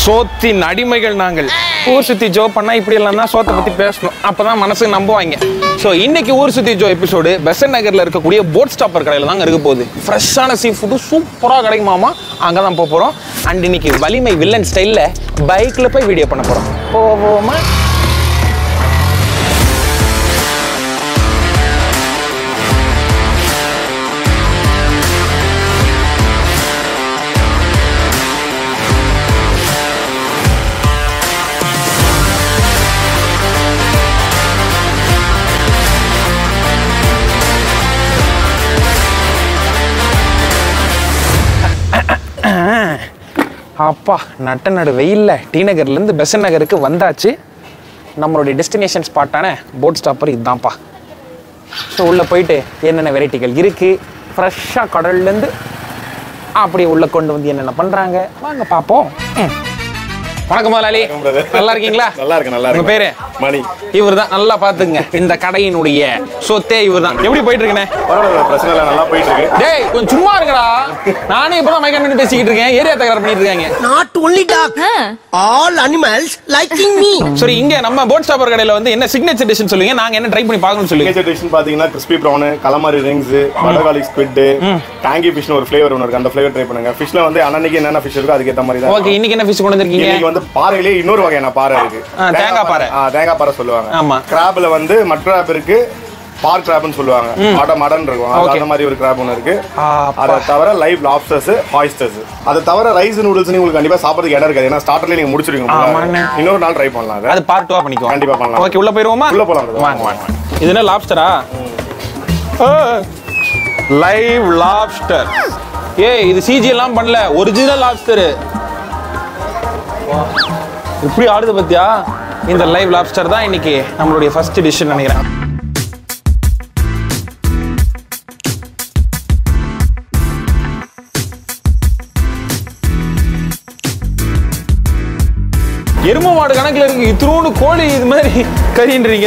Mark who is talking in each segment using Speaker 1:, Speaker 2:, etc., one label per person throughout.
Speaker 1: சோத்தின் அடிமைகள் நாங்கள் ஊர் சுத்தி ஜோ பண்ணா இப்படி எல்லாம் தான் சோத்தை பத்தி பேசணும் அப்பதான் மனசு நம்புவாங்க ஸோ இன்னைக்கு ஊர் சுத்தி ஜோ எபிசோடு பெசன் நகர்ல இருக்கக்கூடிய போட் ஸ்டாப்பர் கடையில தாங்க இருக்க போகுது ஃப்ரெஷ்ஷான சீ ஃபுட்டு சூப்பரா கிடைக்குமாமா அங்க தான் போக போறோம் அண்ட் இன்னைக்கு வலிமை வில்லன் ஸ்டைல்ல பைக்ல போய் வீடியோ பண்ண போறோம் போவோமா அப்பா நட்ட நடு வெயில்ல டி நகர்லேருந்து பெசன் நகருக்கு வந்தாச்சு நம்மளுடைய டெஸ்டினேஷன் ஸ்பாட்டான போட் ஸ்டாப்பர் இதுதான்ப்பா ஸோ உள்ளே போயிட்டு என்னென்ன வெரைட்டிகள் இருக்குது ஃப்ரெஷ்ஷாக கடல்லேருந்து அப்படி உள்ளே கொண்டு வந்து என்னென்ன பண்ணுறாங்க வாங்க பார்ப்போம் ம். வணக்கம் முதலாளி
Speaker 2: brother.
Speaker 1: நல்லா இருக்கீங்களா
Speaker 2: நல்லா இருக்கு நல்லா
Speaker 1: உங்க
Speaker 2: இருக்கு
Speaker 1: பேரு
Speaker 2: மணி
Speaker 1: இவர் தான் நல்லா பார்த்துங்க இந்த கடையினுடைய சொத்தே இவர் தான் எப்படி போயிட்டு இருக்கண்ணே
Speaker 2: பரவாயில்ல பிரச்சனை இல்லை நல்லா போயிட்டு இருக்கு
Speaker 1: டேய் கொஞ்சம் சும்மா இருக்கடா நானே இப்பதான் மைக்கன் பண்ணி பேசிக்கிட்டு இருக்கேன் ஏரியா தகராறு பண்ணிட்டு இருக்காங்க
Speaker 3: Not only dog, all animals liking me.
Speaker 1: சரி இங்க நம்ம போட் ஸ்டாப்பர் கடையில வந்து என்ன சிக்னேச்சர் டிஷ்னு சொல்லுங்க நாங்க என்ன ட்ரை பண்ணி பார்க்கணும்னு சொல்லுங்க
Speaker 2: சிக்னேச்சர் டிஷ் பாத்தீங்கன்னா crispy brown calamari rings butter garlic squid tangy ஃபிஷ்னு ஒரு ஃபிளேவர் ஒன்று இருக்கு அந்த ஃபிளேவர் ட்ரை பண்ணுங்க ஃபிஷ்ல வந்து அன்னன்னைக்கு என்னென்ன ஃபிஷ் இருக்கோ அதுக்கேற்ற மாதிரி தான்
Speaker 1: ஓகே இன்னைக்கு என்ன ஃபிஷ் கொண்டு வந்திருக்கீங்க
Speaker 2: இன்னைக்கு வந்து பாறையிலே இன்னொரு வகையான பாறை இருக்கு
Speaker 1: ஆ, தேங்காய் பாறை.
Speaker 2: ஆ, தேங்காய் பாறை சொல்லுவாங்க
Speaker 1: ஆமா.
Speaker 2: கிராப்ல வந்து மட் கிராப் இருக்கு பார் கிராப்னு சொல்லுவாங்க மட மடன் இருக்கும் அது
Speaker 1: Okay.
Speaker 2: அந்த மாதிரி ஒரு கிராப் ஒன்று இருக்கு
Speaker 1: ஆ,
Speaker 2: அதை தவிர லைவ் லாப்ஸ்டர்ஸ் ஹாய்ஸ்டர்ஸ் அதை தவிர ரைஸ் நூடுல்ஸ் உங்களுக்கு கண்டிப்பா சாப்பிடுறதுக்கு இடம் இருக்காது ஏன்னா ஸ்டார்டர்ல நீங்க முடிச்சிருக்கீங்க
Speaker 1: ஆமாண்ணே.
Speaker 2: இன்னொரு நாள் ட்ரை பண்ணலாம் அதை
Speaker 1: அது பார்ட் டூவா பண்ணிக்கோ
Speaker 2: கண்டிப்பா பண்ணலாம்.
Speaker 1: ஓகே உள்ள போயிருவோமா
Speaker 2: உள்ள போலாம் brother.
Speaker 1: வாங்க வாங்க வாங்க. இது என்ன லாப்ஸ்டரா லைவ் லாப்ஸ்டர் ஏய் இது சிஜி எல்லாம் பண்ணல ஒரிஜினல் லாப்ஸ்டர் இப்படி ஆடுது பத்தியா இந்த லைவ் லாப்ஸ்டர் தான் இன்னைக்கு நம்மளுடைய ஃபர்ஸ்ட் டிஷ் நினைக்கிறேன் எரும மாடு கணக்குல இருக்கு இத்தினோண்டு கோழி இது மாதிரி கறின்றீங்க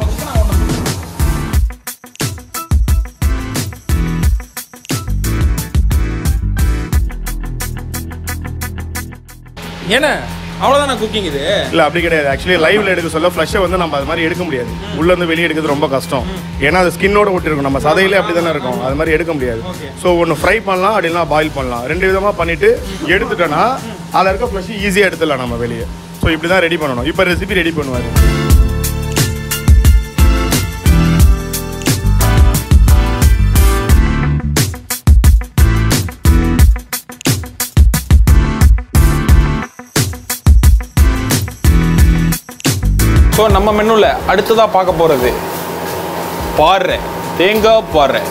Speaker 1: என்ன அவ்வளவுதானா குக்கிங் இது
Speaker 2: இல்ல அப்படி கிடையாது ஆக்சுவலி லைவ்ல எடுக்க சொல்ல ஃப்ளஷை வந்து நம்ம அது மாதிரி எடுக்க முடியாது உள்ள இருந்து வெளியே எடுக்கிறது ரொம்ப கஷ்டம் ஏன்னா அது ஸ்கின்னோட ஒட்டி இருக்கும் நம்ம சதையிலே அப்படி தானே இருக்கும் அது மாதிரி எடுக்க முடியாது ஸோ ஒன்று ஃப்ரை பண்ணலாம் அப்படின்னா பாயில் பண்ணலாம் ரெண்டு விதமா பண்ணிட்டு எடுத்துட்டோன்னா அதில் இருக்க ஃப்ளஷ் ஈஸியாக எடுத்துடலாம் நம்ம வெளியே ஸோ இப்படி தான் ரெடி பண்ணணும் இப்போ ரெசிபி ரெடி பண்ணுவார்
Speaker 1: ஸோ நம்ம மெனுல அடுத்ததா பார்க்க போறது பாறை தேங்காய் பாறை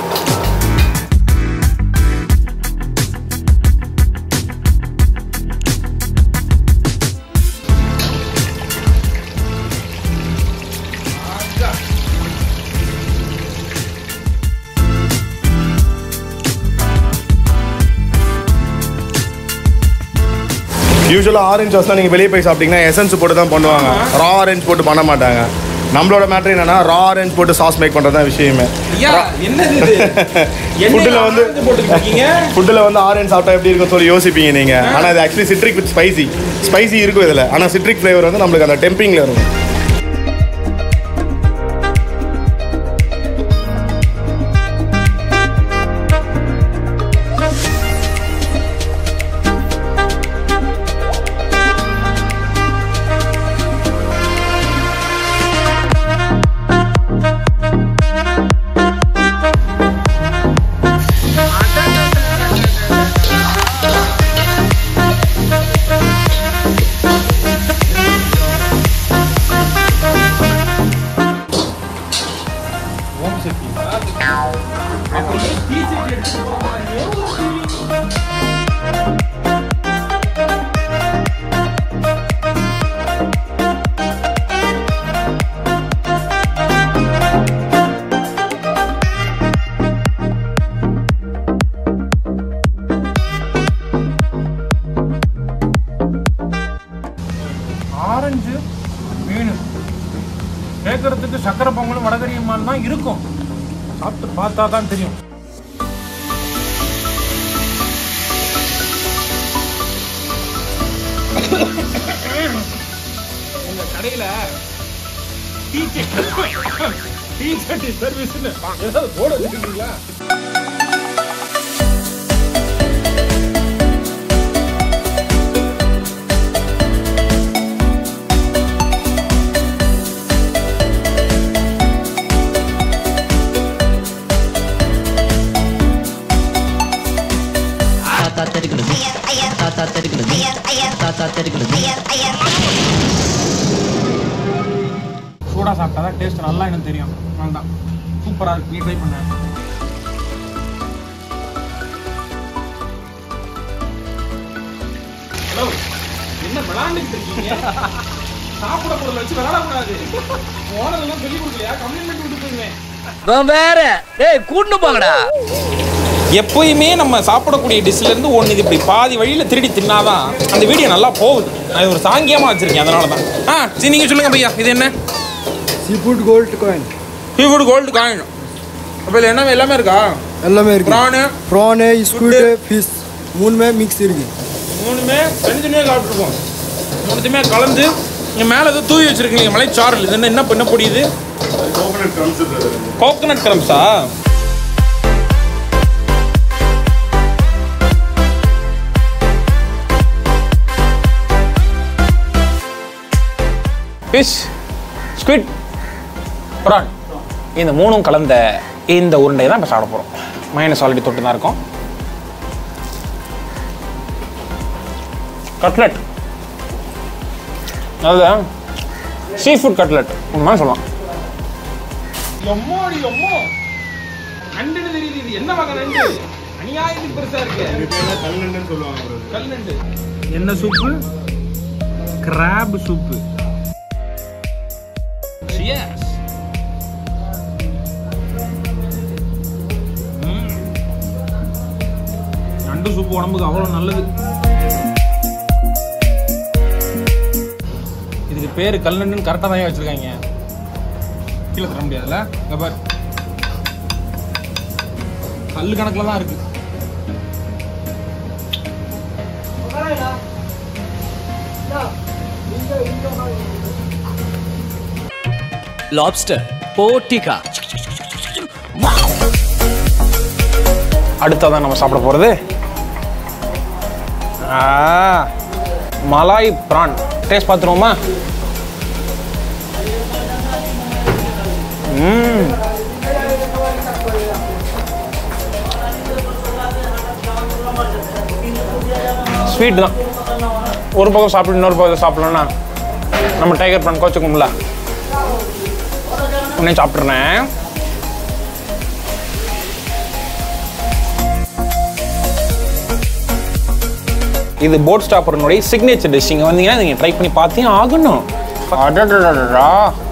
Speaker 2: யூஸ்வலாக ஆரஞ்சு ஜூஸ்லாம் நீங்கள் வெளியே போய் சாப்பிட்டீங்கன்னா எசன்ஸ் போட்டு தான் பண்ணுவாங்க ரா ஆரஞ்சு போட்டு பண்ண மாட்டாங்க நம்மளோட மேட்ரு என்னன்னா ரா ஆரஞ்சு போட்டு சாஸ் மேக் பண்ணுறது தான் விஷயமே
Speaker 1: என்னது
Speaker 2: ஃபுட்டில் வந்து
Speaker 1: போட்டுருக்கீங்க
Speaker 2: ஃபுட்டில் வந்து ஆரஞ்சு சாப்பிட்டா எப்படி இருக்கும்னு சொல்லி யோசிப்பீங்க நீங்கள் ஆனால் இது actually citric with spicy spicy இருக்கும் இதில் ஆனால் சிட்ரிக் ஃப்ளேவர் வந்து நம்மளுக்கு அந்த டெம்பிங்கில் இருக்கும்
Speaker 4: ஆரஞ்சு மீன் கேட்கறதுக்கு சக்கரை பொங்கலும் வடகரியம்மான் தான் இருக்கும் சாப்பிட்டு பார்த்தா தான் தெரியும் உங்க கடையில டீ டீ சட்டி சர்வீஸ்னு ஏதாவது போர்டு வச்சிருக்கீங்களா
Speaker 5: தாத்தா தெரிகிறது தாத்தா தெரிகிறது தாத்தா தெரிகிறது
Speaker 4: சூடா சாப்பிட்டா தான் டேஸ்ட் நல்லா எனக்கு தெரியும் வேண்டாம் சூப்பரா இருக்கு நீ ட்ரை பண்ண ஹலோ என்ன விளாண்டுட்டு இருக்கீங்க சாப்பிட பொருள் வச்சு விளாடக்கூடாது ஓனர் எல்லாம் சொல்லி கொடுக்கலையா கம்ப்ளைண்ட் விட்டு போயிருவேன்
Speaker 6: வேற டேய் கூட்டு போங்கடா
Speaker 1: எப்பயுமே நம்ம சாப்பிடக்கூடிய டிஷ்ல இருந்து ஒன்று இது இப்படி பாதி வழியில திருடி தின்னாதான் அந்த வீடியோ நல்லா போகுது நான் இது ஒரு சாங்கியமா வச்சிருக்கேன் அதனால தான் ஆ சரி நீங்க சொல்லுங்க பையா இது என்ன
Speaker 7: seafood gold coin
Speaker 1: seafood gold coin அப்போ இதில் என்ன எல்லாமே இருக்கா
Speaker 7: எல்லாமே இருக்கு
Speaker 1: ப்ரானு
Speaker 7: ப்ரானு ஸ்குவிட் ஃபிஷ் மூணுமே மிக்ஸ் இருக்கு
Speaker 1: மூணுமே தனித்தனியாக சாப்பிட்ருக்கோம் மூணுத்தையுமே கலந்து இங்கே மேலே ஏதோ தூவி வச்சிருக்கீங்க மலைச்சாரல் இது என்ன என்ன பண்ண முடியுது
Speaker 2: கோகனட் க்ரம்ஸ்
Speaker 1: கோகனட் கிரம்ஸா ஃபிஷ் ஸ்குவிட் ப்ரான் இந்த மூணும் கலந்த இந்த உருண்டையை தான் இப்போ சாப்பிட போகிறோம் மைனஸ் ஆல்ரெடி தொட்டு தான் இருக்கும் கட்லெட் அதுதான் சீ ஃபுட் கட்லெட் உண்மை சொல்லலாம்
Speaker 4: எம்மாடி எம்மோ நண்டுன்னு தெரியுது இது என்ன வகை நண்டு அநியாயத்துக்கு பெருசா இருக்கு
Speaker 2: கல்லுன்னு சொல்லுவாங்க bro.
Speaker 4: கல் நண்டு என்ன சூப்பு கிராப் சூப்பு Cheers. ம். நண்டு சூப்பு உடம்புக்கு அவ்வளவு நல்லது இதுக்கு பேரு கல் நண்டுன்னு கரெக்டாக தான் வச்சிருக்காங்க கீழே தர முடியாதுல்ல இங்க பாரு கல் கணக்குல தான் இருக்கு
Speaker 6: லாப்ஸ்டர் போட்டிகா
Speaker 1: அடுத்ததான் நம்ம சாப்பிட போகிறது மலாய் பிரான் டேஸ்ட் பார்த்துருவோமா ம் ஸ்வீட் தான் ஒரு பக்கம் சாப்பிட்டு இன்னொரு பக்கம் சாப்பிடலன்னா நம்ம டைகர் பிரான் கோச்சுக்கும்ல உடனே சாப்பிட்றேன் இது போட் ஸ்டாப்பர்னுடைய சிக்னேச்சர் டிஷ் இங்கே வந்தீங்கன்னா நீங்கள் ட்ரை பண்ணி பார்த்தே ஆகணும் அடடடடா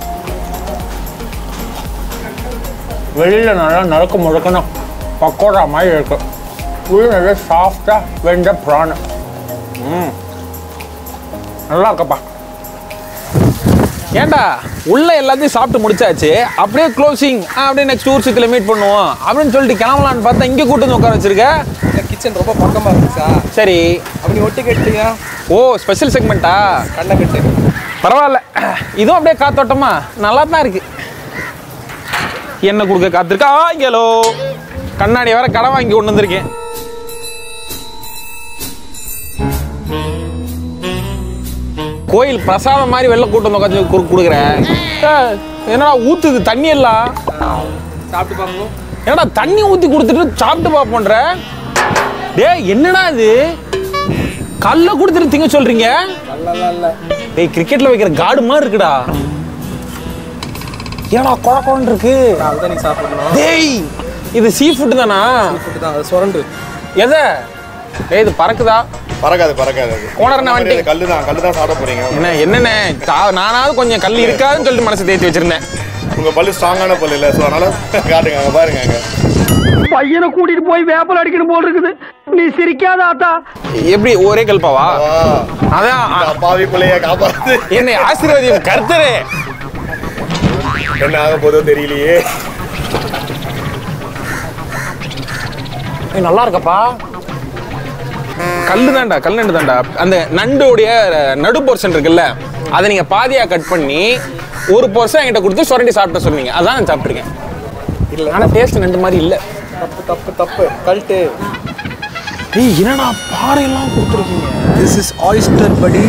Speaker 1: வெளியில் நல்லா நறுக்க முழுக்கணும் பக்கோடா மாதிரி இருக்கு உள்ள நல்லா சாஃப்டாக வெந்த ப்ரான் ம் நல்லா இருக்கப்பா ஏன்டா உள்ள எல்லாத்தையும் சாப்பிட்டு முடிச்சாச்சு அப்படியே க்ளோசிங் அப்படியே நெக்ஸ்ட் ஊர் சுத்தில மீட் பண்ணுவோம் அப்படின்னு சொல்லிட்டு கிளம்பலான்னு பார்த்தா இங்கே கூட்டு வந்து உட்கார வச்சிருக்க
Speaker 7: கிச்சன் ரொம்ப பக்கமா இருந்துச்சா
Speaker 1: சரி
Speaker 7: அப்படி ஒட்டி கேட்டீங்க
Speaker 1: ஓ ஸ்பெஷல் செக்மெண்ட்டா
Speaker 7: கண்ணை கட்டு
Speaker 1: பரவாயில்ல இதுவும் அப்படியே காத்தோட்டமா நல்லா தான் இருக்கு என்ன கொடுக்க காத்திருக்கா ஆங்கிலோ கண்ணாடி வேற கடை வாங்கி கொண்டு வந்திருக்கேன் கோயில் பிரசாதம் மாதிரி வெள்ளை கூட்டம் வந்து உட்காந்து கொடுக்குறேன் ஏய், என்னடா ஊத்துது தண்ணி எல்லாம்
Speaker 7: சாப்பிட்டு பார்ப்போம்
Speaker 1: என்னடா தண்ணி ஊத்தி கொடுத்துட்டு சாப்பிட்டு பாப்போன்ற டேய் என்னடா இது கல்ல கொடுத்துட்டு திங்க சொல்றீங்க
Speaker 7: நல்லா இல்ல
Speaker 1: டேய் கிரிக்கெட்ல வைக்கிற காடு மாதிரி இருக்குடா ஏடா கொழ கொழன்னு இருக்கு
Speaker 7: அதுதான் நீ சாப்பிடணும்
Speaker 1: டேய் இது சீ ஃபுட் தானா
Speaker 7: ஃபுட்டு தான் அது சுரண்டு
Speaker 1: எதை டேய் இது பறக்குதா
Speaker 2: பறக்காது பறக்காது அது.
Speaker 1: கோணர் நான் வந்துட்டு-
Speaker 2: கல்லு தான் கல்லு தான் சாப்பிட போறீங்க
Speaker 1: என்ன என்னண்ணே தா- நானாவது கொஞ்சம் கல் இருக்காதுன்னு சொல்லிட்டு மனசு தேத்தி வச்சிருந்தேன்
Speaker 2: உங்க பல்லு ஸ்ட்ராங்கான பல்லு இல்ல ஸோ அதனால காட்டுங்க அங்க பாருங்க அங்க
Speaker 3: பையனை கூட்டிட்டு போய் வேப்பல் அடிக்கணும் போல் இருக்குது நீ சிரிக்காத ஆத்தா
Speaker 1: எப்படி ஒரே கல்பாவா
Speaker 2: வா,
Speaker 1: அதான்
Speaker 2: இந்த அப்பாவி பிள்ளைய காப்பாத்து
Speaker 1: என்னை ஆசீர்வாதியும் கர்த்தரே
Speaker 2: என்ன ஆக போதோ தெரியலையே
Speaker 1: ஏய், நல்லா இருக்கப்பா கல்லு தான்டா கல் நண்டு தான்டா அந்த நண்டோடைய நடு போர்ஷன் இருக்குல்ல அதை நீங்க பாதியா கட் பண்ணி ஒரு போர்ஷன் என்கிட்ட கொடுத்து சுரண்டி சாப்பிட்ட சொன்னீங்க அதான் நான் சாப்பிட்ருக்கேன் இல்லை ஆனால் டேஸ்ட் நண்டு மாதிரி இல்லை
Speaker 7: தப்பு தப்பு தப்பு கல்ட்டு
Speaker 1: ஏய் என்னடா பாறையெல்லாம் கொடுத்துருக்கீங்க
Speaker 7: திஸ் இஸ் ஆயிஸ்டர் படி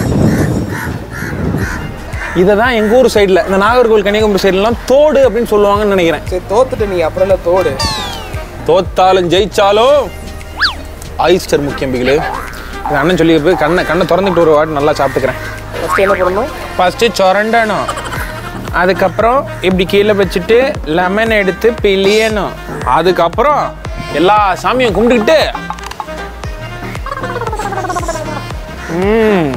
Speaker 1: இதை தான் எங்கள் ஊர் சைடில் இந்த நாகர்கோவில் கன்னியாகுமரி சைட்லலாம் தோடு அப்படின்னு சொல்லுவாங்கன்னு நினைக்கிறேன்
Speaker 7: சரி தோத்துட்டு நீ அப்புறம் என்ன தோடு
Speaker 1: தோத்தாலும் ஜெயிச்சாலும் ஆயிஸ்டர் முக்கியம் பிகிலு இது அண்ணன் சொல்லி போய் கண்ணை கண்ணை திறந்துட்டு ஒரு வாட்டி நல்லா சாப்பிட்டுக்கிறேன்
Speaker 7: ஃபஸ்ட்டு என்ன பண்ணணும்
Speaker 1: ஃபஸ்ட்டு சொரண்டணும் அதுக்கப்புறம் இப்படி கீழே வச்சுட்டு லெமன் எடுத்து பிழியணும் அதுக்கப்புறம் எல்லா சாமியும் கும்பிட்டுக்கிட்டு ம்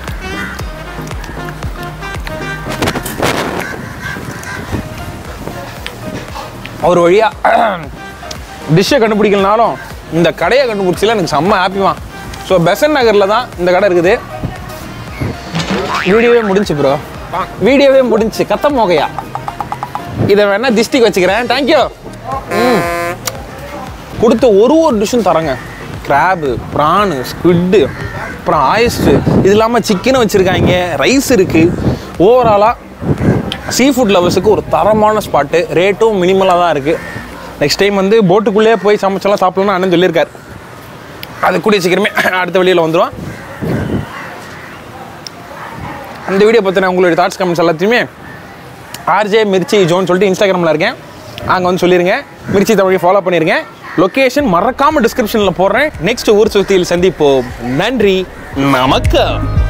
Speaker 1: ஒரு வழியா டிஷ்ஷை கண்டுபிடிக்கலனாலும் இந்த கடையை கண்டுபிடிச்சல எனக்கு செம்ம ஹாப்பிவான் ஸோ பெசன் நகரில் தான் இந்த கடை இருக்குது வீடியோவே முடிஞ்சு ப்ரோ வீடியோவே முடிஞ்சு கத்த மோகையா இதை வேணா திஸ்டிக்கு வச்சுக்கிறேன் தேங்க்யூ கொடுத்த ஒரு ஒரு டிஷ்ஷும் தரங்க கிராபு ப்ரானு ஸ்குவிட்டு அப்புறம் ஆயிஸ்ட்டு இது இல்லாமல் சிக்கனும் வச்சுருக்காங்க ரைஸ் இருக்குது ஓவராலாக சீ ஃபுட் லவர்ஸுக்கு ஒரு தரமான ஸ்பாட்டு ரேட்டும் மினிமலாக தான் இருக்குது நெக்ஸ்ட் டைம் வந்து போட்டுக்குள்ளேயே போய் சமைச்செல்லாம் சாப்பிடலாம்னு அண்ணன் சொல்லியிருக்காரு அது கூடிய சீக்கிரமே அடுத்த வெளியில் வந்துடும் அந்த வீடியோ பற்றின உங்களுடைய தாட்ஸ் கமெண்ட்ஸ் எல்லாத்தையுமே ஆர்ஜே மிர்ச்சி ஜோன் சொல்லிட்டு இன்ஸ்டாகிராமில் இருக்கேன் அங்கே வந்து சொல்லிடுங்க மிர்ச்சி தமிழை ஃபாலோ பண்ணிடுங்க லொக்கேஷன் மறக்காமல் டிஸ்கிரிப்ஷனில் போடுறேன் நெக்ஸ்ட் ஊர் சுத்தியில் சந்திப்போம் நன்றி நமக்கு